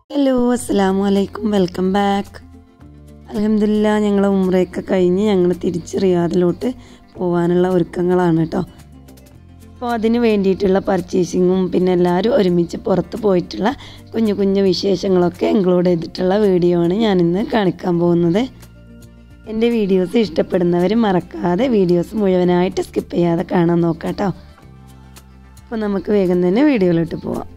hello അസ്സാം വലൈക്കും welcome back അലഹമില്ല ഞങ്ങൾ ഉമ്രയൊക്കെ കഴിഞ്ഞ് ഞങ്ങൾ തിരിച്ച് റിയാദിലോട്ട് പോകാനുള്ള ഒരുക്കങ്ങളാണ് കേട്ടോ അപ്പോൾ അതിന് വേണ്ടിയിട്ടുള്ള പർച്ചേസിങ്ങും പിന്നെ എല്ലാവരും ഒരുമിച്ച് പുറത്ത് പോയിട്ടുള്ള കുഞ്ഞു കുഞ്ഞു വിശേഷങ്ങളൊക്കെ ഇൻക്ലൂഡ് ചെയ്തിട്ടുള്ള വീഡിയോ ആണ് ഞാനിന്ന് കാണിക്കാൻ പോകുന്നത് എൻ്റെ വീഡിയോസ് ഇഷ്ടപ്പെടുന്നവർ മറക്കാതെ വീഡിയോസ് മുഴുവനായിട്ട് സ്കിപ്പ് ചെയ്യാതെ കാണാൻ നോക്കാം കേട്ടോ അപ്പോൾ നമുക്ക് വേഗം തന്നെ വീഡിയോയിലോട്ട് പോവാം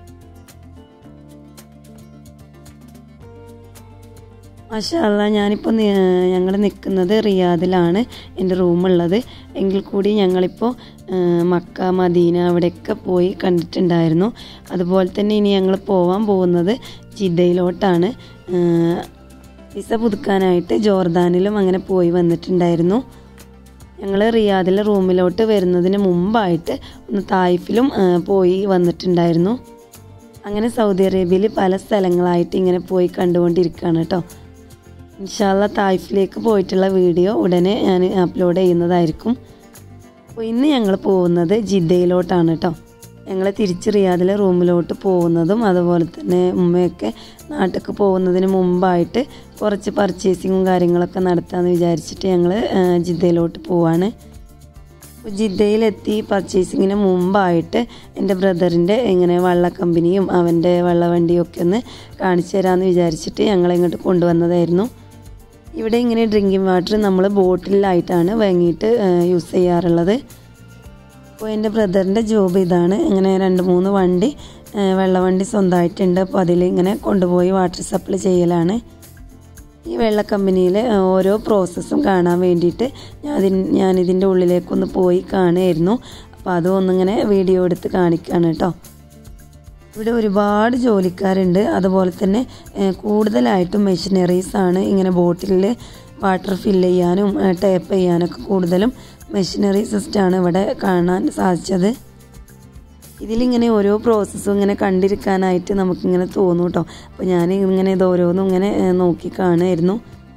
മാഷാല്ല ഞാനിപ്പോൾ ഞങ്ങൾ നിൽക്കുന്നത് റിയാദിലാണ് എൻ്റെ റൂമുള്ളത് എങ്കിൽ കൂടി ഞങ്ങളിപ്പോൾ മക്ക മദീന അവിടെയൊക്കെ പോയി കണ്ടിട്ടുണ്ടായിരുന്നു അതുപോലെ തന്നെ ഇനി ഞങ്ങൾ പോകാൻ പോകുന്നത് ജിദ്ദയിലോട്ടാണ് വിസ പുതുക്കാനായിട്ട് ജോർദാനിലും അങ്ങനെ പോയി വന്നിട്ടുണ്ടായിരുന്നു ഞങ്ങൾ റിയാദിലെ റൂമിലോട്ട് വരുന്നതിന് മുമ്പായിട്ട് ഒന്ന് തായിഫിലും പോയി വന്നിട്ടുണ്ടായിരുന്നു അങ്ങനെ സൗദി അറേബ്യയിൽ പല സ്ഥലങ്ങളായിട്ട് ഇങ്ങനെ പോയി കണ്ടുകൊണ്ടിരിക്കുകയാണ് കേട്ടോ ഇൻഷാല്ല തായ്ഫിലേക്ക് പോയിട്ടുള്ള വീഡിയോ ഉടനെ ഞാൻ അപ്ലോഡ് ചെയ്യുന്നതായിരിക്കും അപ്പോൾ ഇന്ന് ഞങ്ങൾ പോകുന്നത് ജിദ്ദയിലോട്ടാണ് കേട്ടോ ഞങ്ങൾ തിരിച്ച് റിയാദിലെ റൂമിലോട്ട് പോകുന്നതും അതുപോലെ തന്നെ ഉമ്മയൊക്കെ നാട്ടിലേക്ക് പോകുന്നതിന് മുമ്പായിട്ട് കുറച്ച് പർച്ചേസിങ്ങും കാര്യങ്ങളൊക്കെ നടത്താമെന്ന് വിചാരിച്ചിട്ട് ഞങ്ങൾ ജിദ്ദയിലോട്ട് പോവാണ് ജിദ്ദയിലെത്തി പർച്ചേസിങ്ങിന് മുമ്പായിട്ട് എൻ്റെ ബ്രദറിൻ്റെ ഇങ്ങനെ വള്ള കമ്പനിയും അവൻ്റെ വള്ളവണ്ടിയും ഒക്കെ ഒന്ന് കാണിച്ചു തരാമെന്ന് വിചാരിച്ചിട്ട് ഞങ്ങളിങ്ങോട്ട് കൊണ്ടുവന്നതായിരുന്നു ഇവിടെ ഇങ്ങനെ ഡ്രിങ്കിങ് വാട്ടർ നമ്മൾ ബോട്ടിലായിട്ടാണ് വാങ്ങിയിട്ട് യൂസ് ചെയ്യാറുള്ളത് അപ്പോൾ എൻ്റെ ബ്രദറിൻ്റെ ജോബ് ഇതാണ് ഇങ്ങനെ രണ്ട് മൂന്ന് വണ്ടി വെള്ളവണ്ടി സ്വന്തമായിട്ടുണ്ട് അപ്പോൾ അതിൽ ഇങ്ങനെ കൊണ്ടുപോയി വാട്ടർ സപ്ലൈ ചെയ്യലാണ് ഈ വെള്ള കമ്പനിയിൽ ഓരോ പ്രോസസ്സും കാണാൻ വേണ്ടിയിട്ട് ഞാൻ ഞാനിതിൻ്റെ ഉള്ളിലേക്കൊന്ന് പോയി കാണുമായിരുന്നു അപ്പോൾ അതും ഒന്നിങ്ങനെ വീഡിയോ എടുത്ത് കാണിക്കുകയാണ് കേട്ടോ ഇവിടെ ഒരുപാട് ജോലിക്കാരുണ്ട് അതുപോലെ തന്നെ കൂടുതലായിട്ടും മെഷീനറീസ് ആണ് ഇങ്ങനെ ബോട്ടിലിൽ വാട്ടർ ഫില്ല് ചെയ്യാനും ടേപ്പ് ചെയ്യാനൊക്കെ കൂടുതലും മെഷീനറി സിസ്റ്റമാണ് ഇവിടെ കാണാൻ സാധിച്ചത് ഇതിലിങ്ങനെ ഓരോ പ്രോസസ്സും ഇങ്ങനെ കണ്ടിരിക്കാനായിട്ട് നമുക്കിങ്ങനെ തോന്നും കേട്ടോ അപ്പോൾ ഞാൻ ഇങ്ങനെ ഇത് ഓരോന്നും ഇങ്ങനെ നോക്കി കാണുമായിരുന്നു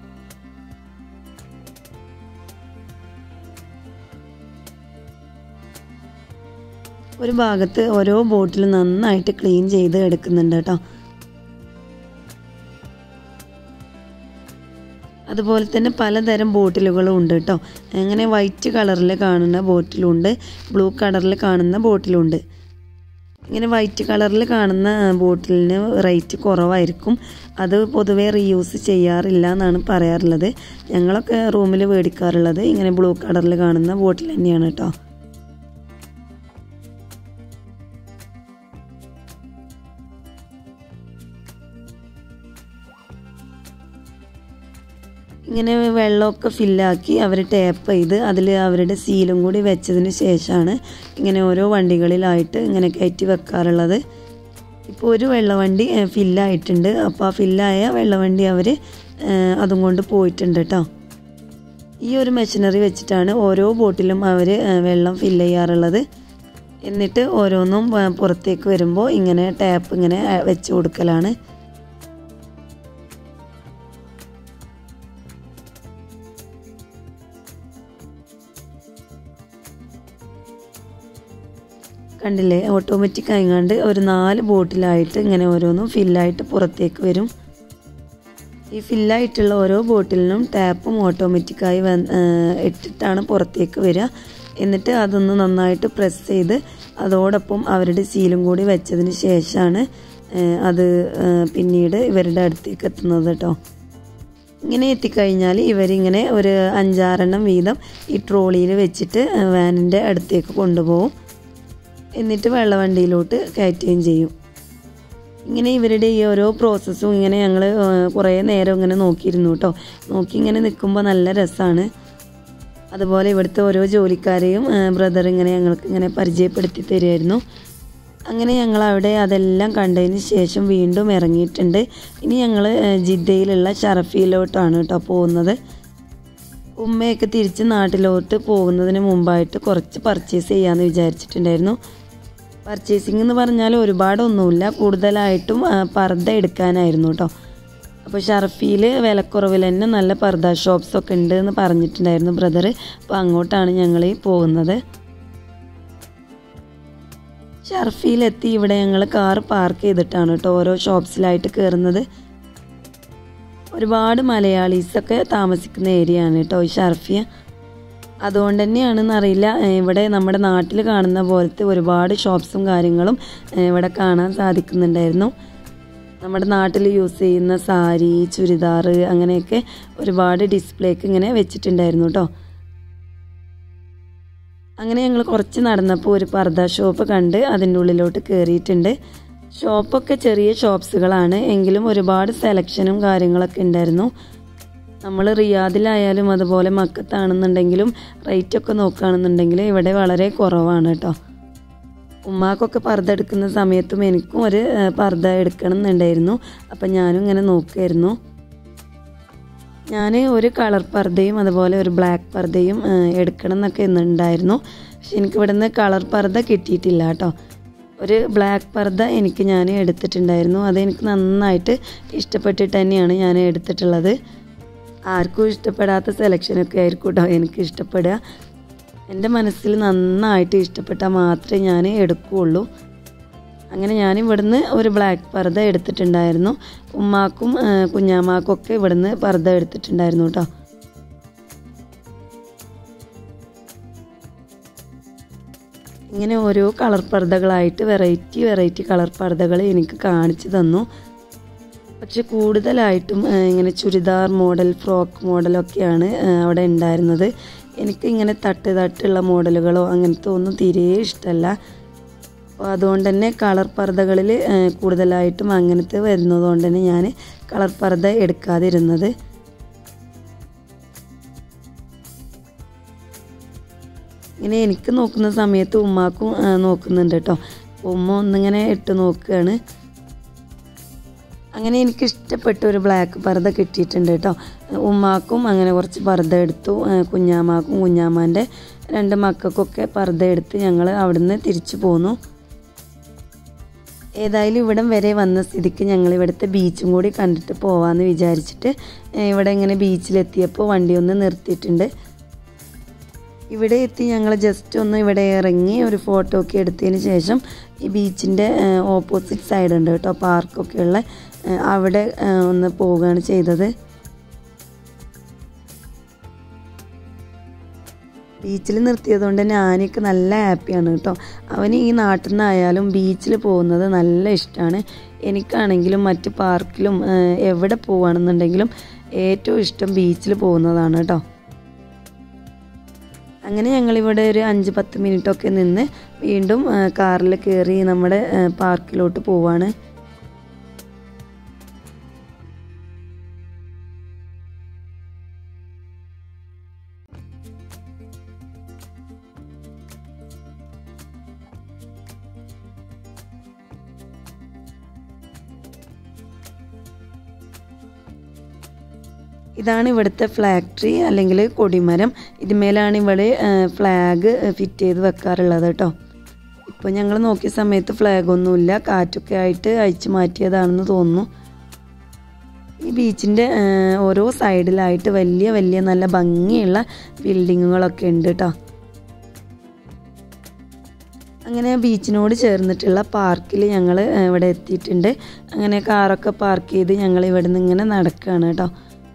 ഒരു ഭാഗത്ത് ഓരോ ബോട്ടിൽ നന്നായിട്ട് ക്ലീൻ ചെയ്ത് എടുക്കുന്നുണ്ട് കേട്ടോ അതുപോലെ തന്നെ പലതരം ബോട്ടിലുകളും ഉണ്ട് കേട്ടോ അങ്ങനെ വൈറ്റ് കളറിൽ കാണുന്ന ബോട്ടിലുണ്ട് ബ്ലൂ കളറിൽ കാണുന്ന ബോട്ടിലുണ്ട് ഇങ്ങനെ വൈറ്റ് കളറിൽ കാണുന്ന ബോട്ടിലിന് റേറ്റ് കുറവായിരിക്കും അത് പൊതുവേ റീയൂസ് ചെയ്യാറില്ല എന്നാണ് പറയാറുള്ളത് ഞങ്ങളൊക്കെ റൂമിൽ മേടിക്കാറുള്ളത് ഇങ്ങനെ ബ്ലൂ കളറിൽ കാണുന്ന ബോട്ടിൽ തന്നെയാണ് കേട്ടോ ഇങ്ങനെ വെള്ളമൊക്കെ ഫില്ലാക്കി അവർ ടാപ്പ് ചെയ്ത് അതിൽ അവരുടെ സീലും കൂടി വെച്ചതിന് ശേഷമാണ് ഇങ്ങനെ ഓരോ വണ്ടികളിലായിട്ട് ഇങ്ങനെ കയറ്റി വെക്കാറുള്ളത് ഇപ്പോൾ ഒരു വെള്ളവണ്ടി ഫില്ലായിട്ടുണ്ട് അപ്പോൾ ആ ഫില്ലായ വെള്ളവണ്ടി അവർ അതും കൊണ്ട് പോയിട്ടുണ്ട് കേട്ടോ ഈ ഒരു മെഷീനറി വെച്ചിട്ടാണ് ഓരോ ബോട്ടിലും അവർ വെള്ളം ഫില്ല് ചെയ്യാറുള്ളത് എന്നിട്ട് ഓരോന്നും പുറത്തേക്ക് വരുമ്പോൾ ഇങ്ങനെ ടാപ്പ് ഇങ്ങനെ വെച്ച് കൊടുക്കലാണ് കണ്ടില്ലേ ഓട്ടോമാറ്റിക് ആയിങ്ങാണ്ട് ഒരു നാല് ബോട്ടിലായിട്ട് ഇങ്ങനെ ഓരോന്നും ഫില്ലായിട്ട് പുറത്തേക്ക് വരും ഈ ഫില്ലായിട്ടുള്ള ഓരോ ബോട്ടിലിനും ടാപ്പും ഓട്ടോമാറ്റിക്കായി ഇട്ടിട്ടാണ് പുറത്തേക്ക് വരിക എന്നിട്ട് അതൊന്ന് നന്നായിട്ട് പ്രസ് ചെയ്ത് അതോടൊപ്പം അവരുടെ സീലും കൂടി വെച്ചതിന് ശേഷമാണ് അത് പിന്നീട് ഇവരുടെ അടുത്തേക്ക് എത്തുന്നത് കേട്ടോ ഇങ്ങനെ എത്തിക്കഴിഞ്ഞാൽ ഇവരിങ്ങനെ ഒരു അഞ്ചാറെണ്ണം വീതം ഈ ട്രോളിയിൽ വെച്ചിട്ട് വാനിൻ്റെ അടുത്തേക്ക് കൊണ്ടുപോകും എന്നിട്ട് വെള്ളവണ്ടിയിലോട്ട് കയറ്റുകയും ചെയ്യും ഇങ്ങനെ ഇവരുടെ ഈ ഓരോ പ്രോസസ്സും ഇങ്ങനെ ഞങ്ങൾ കുറേ നേരം ഇങ്ങനെ നോക്കിയിരുന്നു കേട്ടോ നോക്കി ഇങ്ങനെ നിൽക്കുമ്പോൾ നല്ല രസമാണ് അതുപോലെ ഇവിടുത്തെ ഓരോ ജോലിക്കാരെയും ബ്രദർ ഇങ്ങനെ ഞങ്ങൾക്ക് ഇങ്ങനെ പരിചയപ്പെടുത്തി തരുമായിരുന്നു അങ്ങനെ ഞങ്ങൾ അവിടെ അതെല്ലാം കണ്ടതിന് ശേഷം വീണ്ടും ഇറങ്ങിയിട്ടുണ്ട് ഇനി ഞങ്ങൾ ജിദ്ദയിലുള്ള ഷറഫിയിലോട്ടാണ് കേട്ടോ പോകുന്നത് ഉമ്മയൊക്കെ തിരിച്ച് നാട്ടിലോട്ട് പോകുന്നതിന് മുമ്പായിട്ട് കുറച്ച് പർച്ചേസ് ചെയ്യാമെന്ന് വിചാരിച്ചിട്ടുണ്ടായിരുന്നു പർച്ചേസിംഗ് എന്ന് പറഞ്ഞാൽ ഒരുപാടൊന്നുമില്ല കൂടുതലായിട്ടും പർദ്ദ എടുക്കാനായിരുന്നു കേട്ടോ അപ്പോൾ ഷർഫിയിൽ വിലക്കുറവിൽ തന്നെ നല്ല പർദ്ദ ഷോപ്സൊക്കെ ഉണ്ട് എന്ന് പറഞ്ഞിട്ടുണ്ടായിരുന്നു ബ്രദർ അപ്പോൾ അങ്ങോട്ടാണ് ഞങ്ങൾ പോകുന്നത് ഷർഫിയിലെത്തി ഇവിടെ ഞങ്ങൾ കാർ പാർക്ക് ചെയ്തിട്ടാണ് കേട്ടോ ഓരോ ഷോപ്സിലായിട്ട് കയറുന്നത് ഒരുപാട് മലയാളീസൊക്കെ താമസിക്കുന്ന ഏരിയ ആണ് കേട്ടോ ഈ ഷർഫിയ അതുകൊണ്ട് തന്നെയാണെന്ന് അറിയില്ല ഏഹ് ഇവിടെ നമ്മുടെ നാട്ടിൽ കാണുന്ന പോലത്തെ ഒരുപാട് ഷോപ്സും കാര്യങ്ങളും ഏഹ് ഇവിടെ കാണാൻ സാധിക്കുന്നുണ്ടായിരുന്നു നമ്മുടെ നാട്ടിൽ യൂസ് ചെയ്യുന്ന സാരി ചുരിദാർ അങ്ങനെയൊക്കെ ഒരുപാട് ഡിസ്പ്ലേക്ക് ഇങ്ങനെ വെച്ചിട്ടുണ്ടായിരുന്നു കേട്ടോ അങ്ങനെ ഞങ്ങൾ കുറച്ച് നടന്നപ്പോൾ ഒരു പർദ്ദ ഷോപ്പ് കണ്ട് അതിൻ്റെ ഉള്ളിലോട്ട് കയറിയിട്ടുണ്ട് ഷോപ്പൊക്കെ ചെറിയ ഷോപ്സുകളാണ് എങ്കിലും ഒരുപാട് സെലക്ഷനും കാര്യങ്ങളൊക്കെ ഉണ്ടായിരുന്നു നമ്മൾ റിയാദിലായാലും അതുപോലെ മക്കത്താണെന്നുണ്ടെങ്കിലും റേറ്റൊക്കെ നോക്കുകയാണെന്നുണ്ടെങ്കിൽ ഇവിടെ വളരെ കുറവാണ് കേട്ടോ ഉമ്മാക്കൊക്കെ പർദ്ദ എടുക്കുന്ന സമയത്തും എനിക്കും ഒരു ഏഹ്, പർദ്ദ എടുക്കണം എന്നുണ്ടായിരുന്നു അപ്പം ഞാനും ഇങ്ങനെ നോക്കുമായിരുന്നു ഞാൻ ഒരു കളർ പർദ്ദയും അതുപോലെ ഒരു ബ്ലാക്ക് പർദ്ദയും ഏഹ്, എടുക്കണം എന്നൊക്കെ ഇന്നുണ്ടായിരുന്നു പക്ഷെ എനിക്ക് ഇവിടുന്ന് കളർ പർദ്ദ കിട്ടിയിട്ടില്ല കേട്ടോ ഒരു ബ്ലാക്ക് പർദ്ദ എനിക്ക് ഞാൻ എടുത്തിട്ടുണ്ടായിരുന്നു അത് എനിക്ക് നന്നായിട്ട് ഇഷ്ടപ്പെട്ടിട്ട് തന്നെയാണ് ഞാൻ എടുത്തിട്ടുള്ളത് ആർക്കും ഇഷ്ടപ്പെടാത്ത സെലക്ഷനൊക്കെ ആയിരിക്കും കേട്ടോ എനിക്ക് ഇഷ്ടപ്പെടുക എൻ്റെ മനസ്സിൽ നന്നായിട്ട് ഇഷ്ടപ്പെട്ടാൽ മാത്രമേ ഞാൻ എടുക്കുകയുള്ളൂ അങ്ങനെ ഞാൻ ഇവിടുന്ന് ഒരു ബ്ലാക്ക് പർദ്ദ എടുത്തിട്ടുണ്ടായിരുന്നു ഉമ്മാക്കും ആ, കുഞ്ഞാമാക്കും ഒക്കെ ഇവിടുന്ന് പർദ്ദ എടുത്തിട്ടുണ്ടായിരുന്നു കേട്ടോ ഇങ്ങനെ ഓരോ കളർ പർദ്ദകളായിട്ട് വെറൈറ്റി വെറൈറ്റി കളർ പർദ്ദകൾ എനിക്ക് കാണിച്ചു തന്നു പക്ഷെ കൂടുതലായിട്ടും ആ, ഇങ്ങനെ ചുരിദാർ മോഡൽ ഫ്രോക്ക് മോഡലൊക്കെയാണ് ആ, അവിടെ ഉണ്ടായിരുന്നത് എനിക്ക് ഇങ്ങനെ തട്ട് തട്ടുള്ള മോഡലുകളോ അങ്ങനത്തെ ഒന്നും തീരെ ഇഷ്ടമല്ല അപ്പോൾ അതുകൊണ്ട് തന്നെ കളർ പർദ്ദകളിൽ കൂടുതലായിട്ടും അങ്ങനത്തെ വരുന്നത് കൊണ്ട് തന്നെ ഞാൻ കളർ പർദ്ദ എടുക്കാതിരുന്നത് ഇങ്ങനെ എനിക്ക് നോക്കുന്ന സമയത്ത് ഉമ്മാക്കും ആ, നോക്കുന്നുണ്ട് കേട്ടോ ഉമ്മ ഒന്നിങ്ങനെ ഇട്ട് നോക്കുകയാണ് അങ്ങനെ എനിക്ക് ഇഷ്ടപ്പെട്ട ഒരു ബ്ലാക്ക് പർദ്ദ കിട്ടിയിട്ടുണ്ട് കേട്ടോ ഉമ്മാക്കും അങ്ങനെ കുറച്ച് പർദ്ദ എടുത്തു ആ, കുഞ്ഞാമാക്കും കുഞ്ഞാമാൻ്റെ രണ്ട് മക്കൾക്കൊക്കെ പർദ്ദ എടുത്ത് ഞങ്ങൾ അവിടുന്ന് തിരിച്ചു പോന്നു ഏതായാലും ഇവിടം വരെ വന്ന സ്ഥിതിക്ക് ഞങ്ങൾ ഇവിടുത്തെ ബീച്ചും കൂടി കണ്ടിട്ട് പോവാന്ന് വിചാരിച്ചിട്ട് ഏ, ഇവിടെ ഇങ്ങനെ ബീച്ചിലെത്തിയപ്പോൾ വണ്ടി ഒന്ന് നിർത്തിയിട്ടുണ്ട് ഇവിടെ എത്തി ഞങ്ങൾ ജസ്റ്റ് ഒന്ന് ഇവിടെ ഇറങ്ങി ഒരു ഫോട്ടോ ഒക്കെ എടുത്തതിന് ശേഷം ഈ ബീച്ചിൻ്റെ ഓപ്പോസിറ്റ് സൈഡ് ഉണ്ട് കേട്ടോ പാർക്കൊക്കെ ഉള്ള ഏ, അവിടെ ഏ, ഒന്ന് പോവുകയാണ് ചെയ്തത് ബീച്ചിൽ നിർത്തിയതുകൊണ്ട് തന്നെ ആനയ്ക്ക് നല്ല ഹാപ്പിയാണ് കേട്ടോ അവന് ഈ നാട്ടിൽ നിന്നായാലും ബീച്ചിൽ പോകുന്നത് നല്ല ഇഷ്ടമാണ് എനിക്കാണെങ്കിലും മറ്റ് പാർക്കിലും ഏ, എവിടെ പോവുകയാണെന്നുണ്ടെങ്കിലും ഏറ്റവും ഇഷ്ടം ബീച്ചിൽ പോകുന്നതാണ് കേട്ടോ അങ്ങനെ ഞങ്ങളിവിടെ ഒരു അഞ്ച് പത്ത് മിനിറ്റൊക്കെ നിന്ന് വീണ്ടും കാറിൽ കയറി നമ്മുടെ ആ, പാർക്കിലോട്ട് പോവാണ് ഇതാണ് ഇവിടുത്തെ ഫ്ലാഗ് ട്രീ അല്ലെങ്കിൽ കൊടിമരം ഇതിന്മേലാണ് ഇവിടെ ഫ്ലാഗ് ഫിറ്റ് ചെയ്ത് വെക്കാറുള്ളത് കേട്ടോ ഇപ്പോൾ ഞങ്ങൾ നോക്കിയ സമയത്ത് ഫ്ലാഗ് ഒന്നുമില്ല കാറ്റൊക്കെ ആയിട്ട് അയച്ചു മാറ്റിയതാണെന്ന് തോന്നുന്നു ഈ ബീച്ചിൻ്റെ ഓരോ സൈഡിലായിട്ട് വലിയ വലിയ നല്ല ഭംഗിയുള്ള ബിൽഡിങ്ങുകളൊക്കെ ഉണ്ട് കേട്ടോ അങ്ങനെ ബീച്ചിനോട് ചേർന്നിട്ടുള്ള പാർക്കിൽ ഞങ്ങൾ ഇവിടെ എത്തിയിട്ടുണ്ട് അങ്ങനെ കാറൊക്കെ പാർക്ക് ചെയ്ത് ഞങ്ങൾ ഇവിടെ നിന്ന് ഇങ്ങനെ നടക്കുകയാണ് കേട്ടോ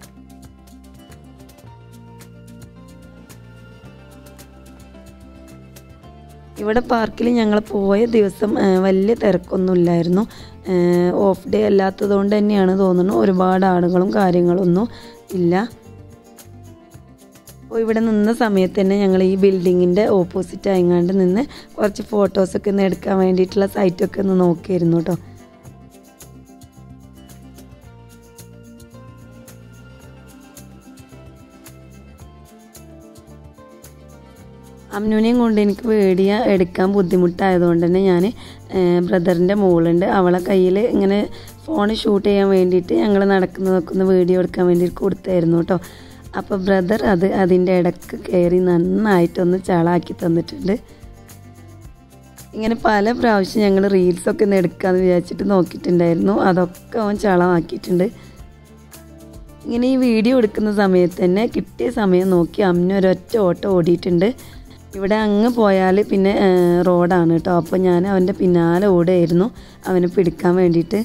ഇവിടെ പാർക്കിൽ ഞങ്ങൾ പോയ ദിവസം ആ, വലിയ തിരക്കൊന്നുമില്ലായിരുന്നു ഓഫ് ഡേ അല്ലാത്തതുകൊണ്ട് തന്നെയാണ് തോന്നുന്നു ഒരുപാട് ആളുകളും കാര്യങ്ങളൊന്നും ഇല്ല അപ്പോൾ ഇവിടെ നിന്ന സമയത്ത് തന്നെ ഞങ്ങൾ ഈ ബിൽഡിങ്ങിൻ്റെ ഓപ്പോസിറ്റ് ആയിങ്ങാണ്ട് നിന്ന് കുറച്ച് ഫോട്ടോസൊക്കെ ഒന്ന് എടുക്കാൻ വേണ്ടിയിട്ടുള്ള സൈറ്റൊക്കെ ഒന്ന് നോക്കിയിരുന്നു കേട്ടോ അമ്നുവിനെയും കൊണ്ട് എനിക്ക് പേടിയ എടുക്കാൻ ബുദ്ധിമുട്ടായതുകൊണ്ട് തന്നെ ഞാൻ ബ്രദറിൻ്റെ മോളുണ്ട് അവളെ കയ്യിൽ ഇങ്ങനെ ഫോൺ ഷൂട്ട് ചെയ്യാൻ വേണ്ടിയിട്ട് ഞങ്ങൾ നടക്കുന്നതൊക്കെ ഒന്ന് വീഡിയോ എടുക്കാൻ വേണ്ടി കൊടുത്തായിരുന്നു കേട്ടോ അപ്പോൾ ബ്രദർ അത് അതിൻ്റെ ഇടക്ക് കയറി നന്നായിട്ടൊന്ന് ചളാക്കി തന്നിട്ടുണ്ട് ഇങ്ങനെ പല പ്രാവശ്യം ഞങ്ങൾ റീൽസൊക്കെ ഒന്ന് എടുക്കാമെന്ന് വിചാരിച്ചിട്ട് നോക്കിയിട്ടുണ്ടായിരുന്നു അതൊക്കെ അവൻ ചളമാക്കിയിട്ടുണ്ട് ഇങ്ങനെ ഈ വീഡിയോ എടുക്കുന്ന സമയത്ത് തന്നെ കിട്ടിയ സമയം നോക്കി അമ്മ ഒരൊറ്റ ഓട്ടം ഓടിയിട്ടുണ്ട് ഇവിടെ അങ്ങ് പോയാൽ പിന്നെ റോഡാണ് കേട്ടോ അപ്പോൾ ഞാൻ അവൻ്റെ പിന്നാലെ ഓടുകയായിരുന്നു അവനെ പിടിക്കാൻ വേണ്ടിയിട്ട്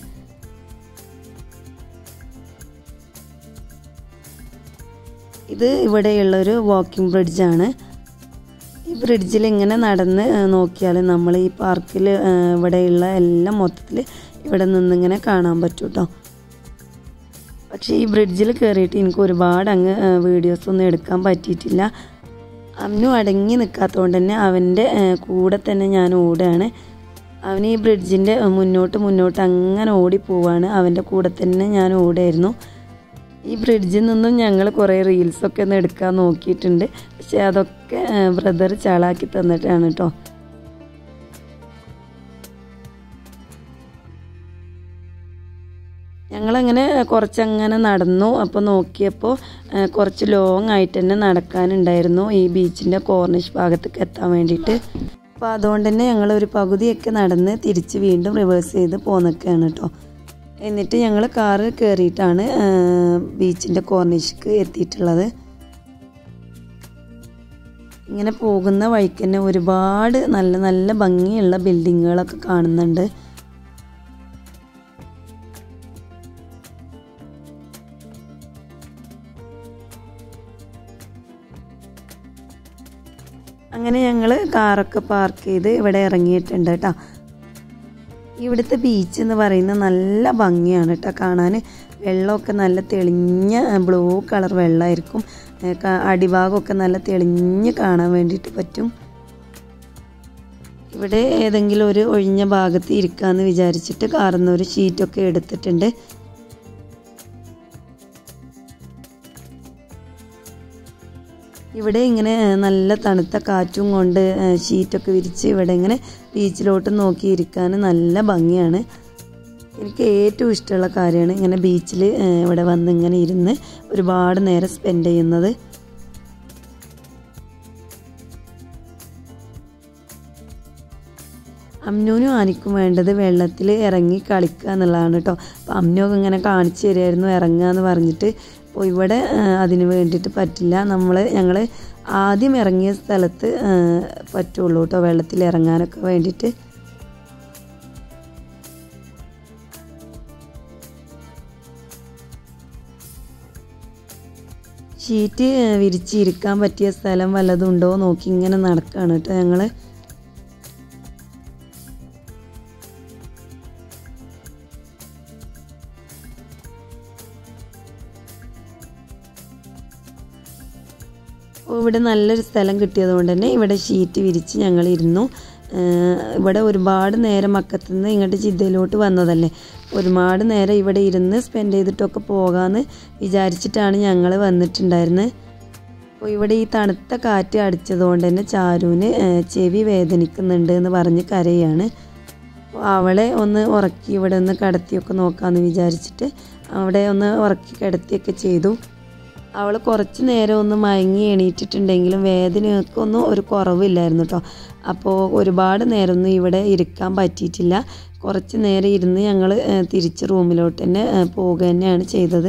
ഇത് ഇവിടെയുള്ളൊരു വാക്കിംഗ് ബ്രിഡ്ജാണ് ഈ ബ്രിഡ്ജിൽ ഇങ്ങനെ നടന്ന് നോക്കിയാൽ നമ്മൾ ഈ പാർക്കിൽ ഇവിടെയുള്ള എല്ലാം മൊത്തത്തിൽ ഇവിടെ നിന്നിങ്ങനെ കാണാൻ പറ്റും കേട്ടോ പക്ഷേ ഈ ബ്രിഡ്ജിൽ കയറിയിട്ട് എനിക്ക് ഒരുപാട് അങ്ങ് വീഡിയോസ് ഒന്നും എടുക്കാൻ പറ്റിയിട്ടില്ല അവനും അടങ്ങി നിൽക്കാത്തതുകൊണ്ട് തന്നെ അവൻ്റെ കൂടെ തന്നെ ഞാൻ ഓടുകയാണ് അവൻ ഈ ബ്രിഡ്ജിൻ്റെ മുന്നോട്ട് മുന്നോട്ട് അങ്ങനെ ഓടി പോവാണ് അവൻ്റെ കൂടെ തന്നെ ഞാൻ ഓടുമായിരുന്നു ഈ ബ്രിഡ്ജിൽ നിന്നും ഞങ്ങൾ കുറേ റീൽസൊക്കെ ഒന്ന് എടുക്കാൻ നോക്കിയിട്ടുണ്ട് പക്ഷേ അതൊക്കെ ബ്രദർ ചാളാക്കി തന്നിട്ടാണ് കേട്ടോ ഞങ്ങളങ്ങനെ കുറച്ചങ്ങനെ നടന്നു അപ്പോൾ നോക്കിയപ്പോൾ കുറച്ച് ലോങ് ആയിട്ട് തന്നെ നടക്കാനുണ്ടായിരുന്നു ഈ ബീച്ചിൻ്റെ കോർണിഷ് ഭാഗത്തേക്ക് എത്താൻ വേണ്ടിയിട്ട് അപ്പോൾ അതുകൊണ്ട് തന്നെ ഞങ്ങൾ ഒരു പകുതിയൊക്കെ നടന്ന് തിരിച്ച് വീണ്ടും റിവേഴ്സ് ചെയ്ത് പോന്നൊക്കെയാണ് കേട്ടോ എന്നിട്ട് ഞങ്ങൾ കാറ് കയറിയിട്ടാണ് ബീച്ചിൻ്റെ കോർണിഷ്ക്ക് എത്തിയിട്ടുള്ളത് ഇങ്ങനെ പോകുന്ന വഴിക്ക് തന്നെ ഒരുപാട് നല്ല നല്ല ഭംഗിയുള്ള ബിൽഡിങ്ങുകളൊക്കെ കാണുന്നുണ്ട് അങ്ങനെ ഞങ്ങൾ കാറൊക്കെ പാർക്ക് ചെയ്ത് ഇവിടെ ഇറങ്ങിയിട്ടുണ്ട് കേട്ടോ ഇവിടുത്തെ ബീച്ച് എന്ന് പറയുന്നത് നല്ല ഭംഗിയാണ് കേട്ടോ കാണാൻ വെള്ളമൊക്കെ നല്ല തെളിഞ്ഞ ബ്ലൂ കളർ വെള്ളമായിരിക്കും അടിഭാഗമൊക്കെ നല്ല തെളിഞ്ഞ് കാണാൻ വേണ്ടിയിട്ട് പറ്റും ഇവിടെ ഏതെങ്കിലും ഒരു ഒഴിഞ്ഞ ഭാഗത്ത് ഇരിക്കാമെന്ന് വിചാരിച്ചിട്ട് കാർന്ന് ഒരു ഷീറ്റൊക്കെ എടുത്തിട്ടുണ്ട് ഇവിടെ ഇങ്ങനെ നല്ല തണുത്ത കാറ്റും കൊണ്ട് ഷീറ്റൊക്കെ വിരിച്ച് ഇവിടെ ഇങ്ങനെ ബീച്ചിലോട്ട് നോക്കിയിരിക്കാൻ നല്ല ഭംഗിയാണ് എനിക്ക് ഏറ്റവും ഇഷ്ടമുള്ള കാര്യമാണ് ഇങ്ങനെ ബീച്ചിൽ ഇവിടെ വന്ന് ഇങ്ങനെ ഇരുന്ന് ഒരുപാട് നേരം സ്പെൻഡ് ചെയ്യുന്നത് അമ്നുവിനും ആനിക്കും വേണ്ടത് വെള്ളത്തിൽ ഇറങ്ങി കളിക്കുക എന്നുള്ളതാണ് കേട്ടോ അപ്പം അമ്നൊക്കെ ഇങ്ങനെ കാണിച്ചു തരുമായിരുന്നു ഇറങ്ങുക എന്ന് പറഞ്ഞിട്ട് അപ്പോൾ ഇവിടെ അതിന് വേണ്ടിയിട്ട് പറ്റില്ല നമ്മൾ ഞങ്ങൾ ആദ്യം ഇറങ്ങിയ സ്ഥലത്ത് പറ്റുള്ളൂ കേട്ടോ വെള്ളത്തിൽ ഇറങ്ങാനൊക്കെ വേണ്ടിയിട്ട് ഷീറ്റ് വിരിച്ചിരിക്കാൻ പറ്റിയ സ്ഥലം വല്ലതും ഉണ്ടോ നോക്കി ഇങ്ങനെ നടക്കുകയാണ് കേട്ടോ ഞങ്ങൾ ഇവിടെ നല്ലൊരു സ്ഥലം കിട്ടിയതുകൊണ്ട് തന്നെ ഇവിടെ ഷീറ്റ് വിരിച്ച് ഞങ്ങൾ ഇരുന്നു ഇവിടെ ഒരുപാട് നേരം മക്കത്തു നിന്ന് ഇങ്ങോട്ട് ജിദ്ദയിലോട്ട് വന്നതല്ലേ ഒരുപാട് നേരം ഇവിടെ ഇരുന്ന് സ്പെൻഡ് ചെയ്തിട്ടൊക്കെ പോകാമെന്ന് വിചാരിച്ചിട്ടാണ് ഞങ്ങൾ വന്നിട്ടുണ്ടായിരുന്നത് അപ്പോൾ ഇവിടെ ഈ തണുത്ത കാറ്റ് അടിച്ചതുകൊണ്ട് തന്നെ ചാരുവിന് ചെവി വേദനിക്കുന്നുണ്ട് എന്ന് പറഞ്ഞ് കരയാണ് അപ്പോൾ അവളെ ഒന്ന് ഉറക്കി ഇവിടെ ഒന്ന് കിടത്തിയൊക്കെ നോക്കാമെന്ന് വിചാരിച്ചിട്ട് അവിടെ ഒന്ന് ഉറക്കി കിടത്തിയൊക്കെ ചെയ്തു അവൾ കുറച്ച് നേരം ഒന്ന് മയങ്ങി എണീറ്റിട്ടുണ്ടെങ്കിലും വേദനയൊക്കെ ഒരു കുറവില്ലായിരുന്നു കേട്ടോ അപ്പോൾ ഒരുപാട് നേരമൊന്നും ഇവിടെ ഇരിക്കാൻ പറ്റിയിട്ടില്ല കുറച്ച് നേരം ഇരുന്ന് ഞങ്ങൾ തിരിച്ച് റൂമിലോട്ട് തന്നെ പോവുക തന്നെയാണ് ചെയ്തത്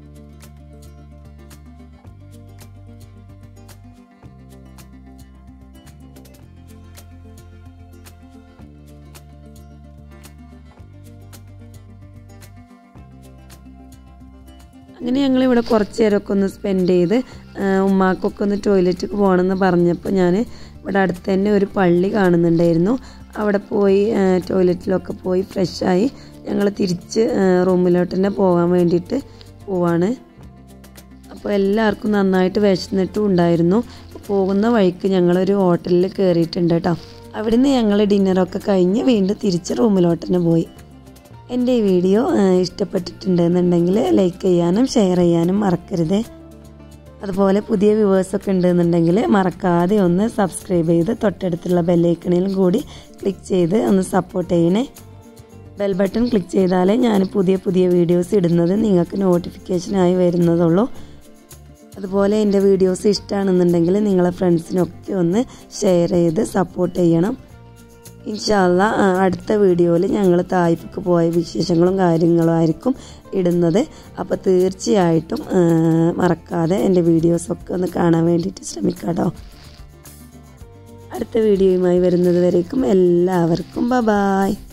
അങ്ങനെ ഞങ്ങൾ ഇവിടെ കുറച്ച് നേരമൊക്കെ ഒന്ന് സ്പെൻഡ് ചെയ്ത് ഉമ്മാക്കൊക്കെ ഒന്ന് ടോയ്ലറ്റിൽ പോകണമെന്ന് പറഞ്ഞപ്പോൾ ഞാൻ ഇവിടെ അടുത്ത് തന്നെ ഒരു പള്ളി കാണുന്നുണ്ടായിരുന്നു അവിടെ പോയി ടോയ്ലറ്റിലൊക്കെ പോയി ഫ്രഷായി ഞങ്ങൾ തിരിച്ച് റൂമിലോട്ട് തന്നെ പോകാൻ വേണ്ടിയിട്ട് പോവാണ് അപ്പോൾ എല്ലാവർക്കും നന്നായിട്ട് വിശന്നിട്ടും ഉണ്ടായിരുന്നു പോകുന്ന വഴിക്ക് ഞങ്ങളൊരു ഹോട്ടലിൽ കയറിയിട്ടുണ്ട് കേട്ടോ അവിടുന്ന് ഞങ്ങൾ ഡിന്നറൊക്കെ കഴിഞ്ഞ് വീണ്ടും തിരിച്ച് റൂമിലോട്ട് തന്നെ പോയി എൻ്റെ ഈ വീഡിയോ ഇഷ്ടപ്പെട്ടിട്ടുണ്ടെന്നുണ്ടെങ്കിൽ ലൈക്ക് ചെയ്യാനും ഷെയർ ചെയ്യാനും മറക്കരുത് അതുപോലെ പുതിയ വ്യൂവേഴ്സൊക്കെ ഉണ്ടെന്നുണ്ടെങ്കിൽ മറക്കാതെ ഒന്ന് സബ്സ്ക്രൈബ് ചെയ്ത് തൊട്ടടുത്തുള്ള ബെല്ലൈക്കണിലും കൂടി ക്ലിക്ക് ചെയ്ത് ഒന്ന് സപ്പോർട്ട് ചെയ്യണേ ബെൽ ബട്ടൺ ക്ലിക്ക് ചെയ്താലേ ഞാൻ പുതിയ പുതിയ വീഡിയോസ് ഇടുന്നത് നിങ്ങൾക്ക് നോട്ടിഫിക്കേഷനായി വരുന്നതുള്ളൂ അതുപോലെ എൻ്റെ വീഡിയോസ് ഇഷ്ടമാണെന്നുണ്ടെങ്കിൽ നിങ്ങളെ ഫ്രണ്ട്സിനൊക്കെ ഒന്ന് ഷെയർ ചെയ്ത് സപ്പോർട്ട് ചെയ്യണം ഇൻഷാല്ല അടുത്ത വീഡിയോയിൽ ഞങ്ങൾ തായ്പക്ക് പോയ വിശേഷങ്ങളും കാര്യങ്ങളും ആയിരിക്കും ഇടുന്നത് അപ്പോൾ തീർച്ചയായിട്ടും മറക്കാതെ എൻ്റെ വീഡിയോസൊക്കെ ഒന്ന് കാണാൻ വേണ്ടിയിട്ട് ശ്രമിക്കാം കേട്ടോ അടുത്ത വീഡിയോയുമായി വരുന്നത് വരേക്കും എല്ലാവർക്കും ബ ബായ്